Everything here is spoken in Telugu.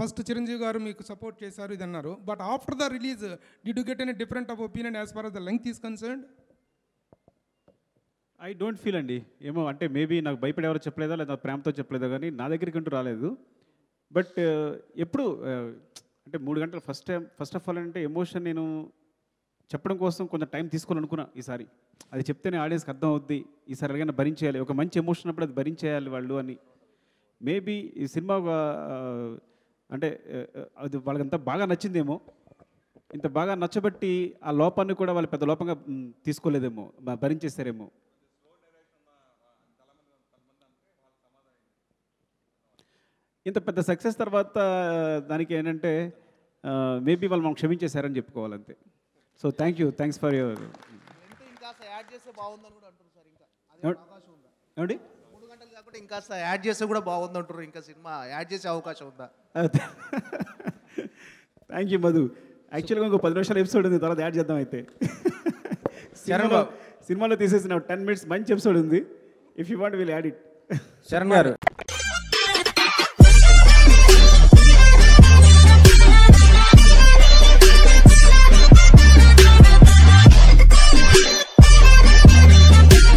ఫస్ట్ చిరంజీవి గారు మీకు సపోర్ట్ చేశారు ఇది అన్నారు but after the release did you get any different of opinion as far as the length is concerned I don't feel అండి ఏమో అంటే మేబీ నాకు భయపడి ఎవరో చెప్పలేదో లేదా ప్రేమతో చెప్పలేదో కానీ నా దగ్గరికి అంటూ రాలేదు బట్ ఎప్పుడు uh, అంటే మూడు గంటలు first time first of all అంటే ఎమోషన్ నేను చెప్పడం కోసం కొంచెం టైం తీసుకోవాలనుకున్నా ఈసారి అది చెప్తేనే ఆడియన్స్కి అర్థం అవుద్ది ఈసారి ఎలాగైనా భరించేయాలి ఒక మంచి ఎమోషన్ అప్పుడు అది భరించేయాలి వాళ్ళు అని మేబీ ఈ సినిమా ఒక, uh, అంటే uh, అది వాళ్ళకంతా బాగా నచ్చిందేమో ఇంత బాగా నచ్చబట్టి ఆ లోపాన్ని కూడా వాళ్ళు పెద్ద లోపంగా మ్, తీసుకోలేదేమో బ- భరించేస్తారేమో ఇంత పెద్ద సక్సెస్ తర్వాత దానికి ఏంటంటే మేబీ వాళ్ళు మనం క్షమించేశారని చెప్పుకోవాలంతే so thank you thanks for your ఇంకాస్త యాడ్ చేస్తే బాగుందని కూడా అంటారు సార్ ఇంకా అదే ఏమండి? అవకాశం ఉందా ఏమండి మూడు గంటలు కాకుండా ఇంకాస్త యాడ్ చేస్తే కూడా బాగుంది అంటారు ఇంకా సినిమా యాడ్ చేసే అవకాశం ఉందా థ్యాంక్ యూ మధు యాక్చువల్గా ఇంకో పది నిమిషాల ఎపిసోడ్ ఉంది తర్వాత యాడ్ చేద్దాం అయితే శరణ్ సినిమాలో సినిమాలో తీసేసిన టెన్ మినిట్స్ మంచి ఎపిసోడ్ ఉంది if you want will add it Saran గారు